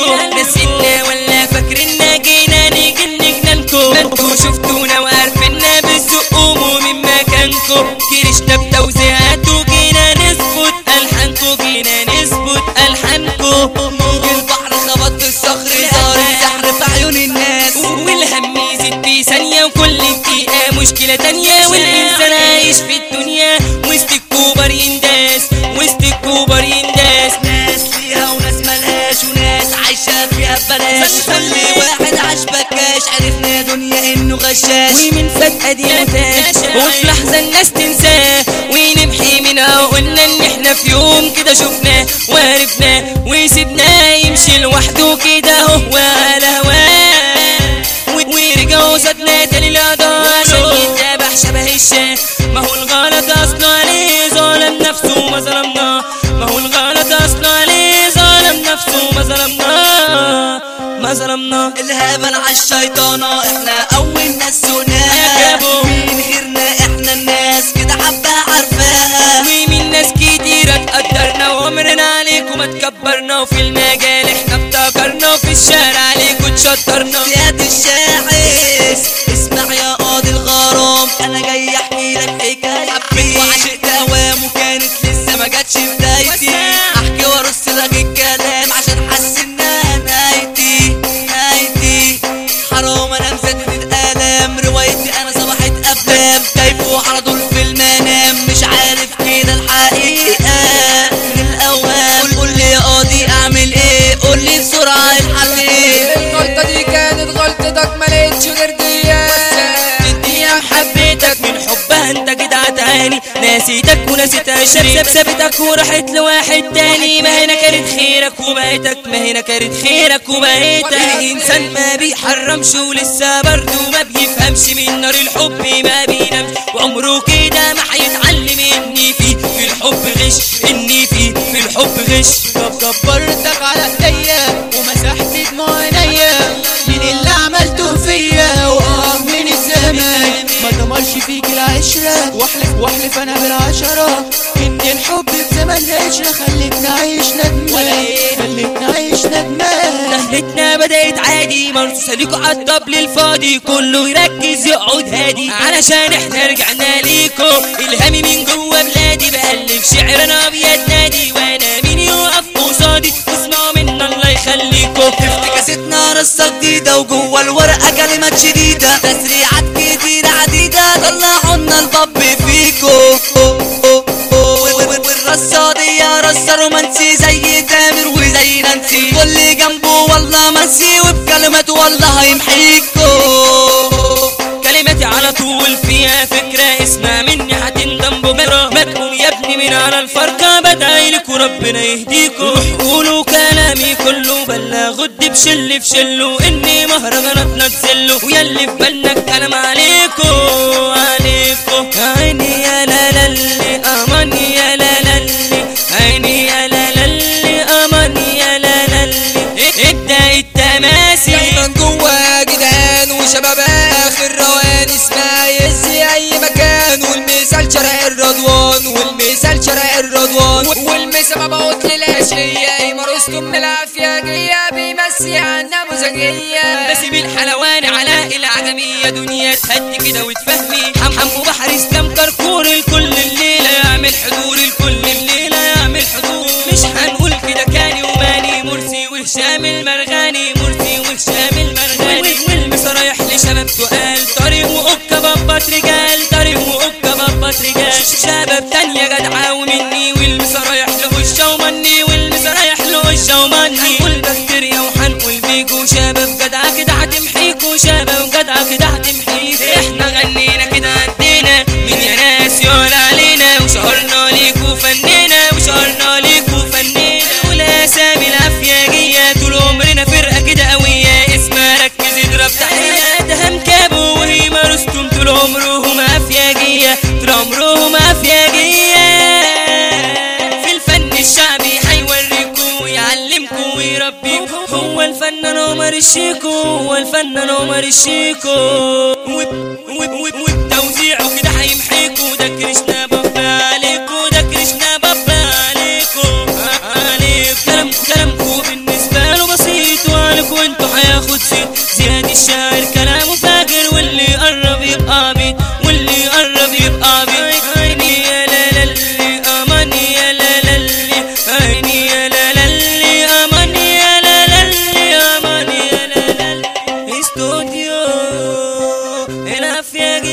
عليكم نسينا ولا فاكرنا جينا نيجي نجننكم انتوا شفتونا وعارفيننا بالزقوم ومن مكانكم كرشنا بتوزيعات وجينا نظبط الحانكم جينا نظبط الحانكم البحر خبط في الصخر صار السحر في عيون الناس والهم يزيد في ثانية وكل دقيقة مشكلة تانية والإنسان عايش في الدنيا وسط الكوبر ينداس وسط الكوبر ينداس ناس ليها وناس ملهاش وناس عايشة فيها ببلاش خلي واحد عاش بكاش عرفنا يا دنيا انه غشاش ومن فجأة دي متاش وفي لحظة الناس تنساه ونمحي منها وقلنا ان احنا في يوم كده شفناه وعرفناه وسيبناه يمشي لوحده كده هو على هواه و- ورجعوا صدنا تاني الأعضاء عشان يتابع شبه الشاه ما هو الغلط أصله عليه ظلم نفسه ما ظلمناه ما هو الغلط أصله عليه ظلم نفسه ما ظلمناه ما ظلمناه الهبل عالشيطانة احنا اول ناس سناها عجبوا. مين غيرنا احنا الناس كده حبة عارفاها ومن ناس كتيرة تقدرنا وعمرنا عليكم اتكبرنا وفي المجال احنا ابتكرنا وفي الشارع عليكم اتشطرنا زياد الشاحس اسمع يا قاضي الغرام انا جاي احكي لك حكايه حبيت وعشقت اوام وكانت لسه ما جاتش بدايتي احكي وارص لك الكلام عشان حاسس انها نهايتي نهايتي حرام انا مزدد الالام روايتي انا صبحت افلام شايفه على طول في المنام مش عارف كده الحقيقه من الاوهام قول لي يا قاضي اعمل ايه قول لي بسرعه الحل ايه الغلطة دي كانت غلطتك ما لقيتش غير دي يا حبيتك من حبها انت جدع تاني ناسيتك ونسيت عشرين سابتك وراحت لواحد تاني ما هنا كانت خيرك وبقيتك ما هنا كانت خيرك وبقيتك الانسان ما بيحرمش ولسه برضه ما بيفهمش من نار الحب ما بينامش وعمره كده ما هيتعلم اني في في الحب غش اني في في الحب غش طب كبرتك على ايديا ومسحت دموع عينيا من اللي عملته فيا واه من الزمان ما دمرش فيك العشرة واحلف واحلف انا بالعشرة ان الحب في زمن العشرة خلتني اعيش ندمان خلتني اعيش ندمان رحلتنا بدأت عادي مرسوسة ليكوا عالطبل الفاضي كله يركز يقعد هادي علشان احنا رجعنا ليكوا الهامي من جوا بلادي بألف شعر انا ابيض نادي وانا مين يقف قصادي واسمعوا منا الله يخليكوا افتكاستنا رصة جديدة وجوه الورقة كلمات شديدة تسريعات كتير عديدة طلعوا لنا الباب فيكو والرصة دي رصة رومانسي زي تامر وزي نانسي واللي جنبه والله منسي وبكلمات والله هيمحيكو كلماتي على طول فيها فكرة اسمع مني هتندم بكرة ما تقوم يا ابني من على الفرقة بدعي لك وربنا يهديكوا قولوا كلامي كله بلغوا الدب بشل في شلو اني مهرجاناتنا تزلوا وياللي في بالك كلام عليكوا عليكوا عيني يا لا لا اللي امان يا لا لا اللي عيني يا لا لا اللي امان يا لا لا اللي ابدأ التماسي دايما جوا يا جدعان وشباب اخر روان اسمها يزي اي مكان والمثال شارع الرضوان والمثال شارع الرضوان والمثال مبعوت للاشقية مرستم من العافية جاية بيمسي عنا مزاجية نسيب الحلواني علاء العجمية دنيا تهدي كده وتفهمي حم حمو بحر اسلام كركور الكل الليلة يعمل حضور الكل الليلة يعمل حضور مش هنقول كده كاني وماني مرسي وهشام المرغاني مرسي وهشام المرغاني والمس رايح لشباب سؤال طريق وأوكا بابات رجال طريق وأوكا بابات رجال شباب تانية جدعة ومني والمس رايح لهشة ومني والمس رايح لهشة ومني والبكتيريا وحنقول بيكو شباب جدعة كده هتمحيكوا شباب جدعة كده هتمحيكوا احنا غنينا كده عدينا من يا ناس يقول علينا وشهرنا ليكوا فنينا وشهرنا ليكوا فنينا والاسامي الافياجية طول عمرنا فرقة كده قوية اسمها ركز اضرب تحية ادهم كابو وهيما رستم طول عمرهم افياجية طول عمرهم افياجية في الفن الشعبي هيوريكوا ويعلمكوا ويربيكوا هو الفنان عمر الشيكو هو الفنان عمر الشيكو وب- وب- وب- وبتوزيعه كده هيمحيكوا ده كريشنا بابا عليكوا ده كريشنا بابا عليكوا عليكوا كلامكوا كلامكوا بالنسبة له بسيط العافية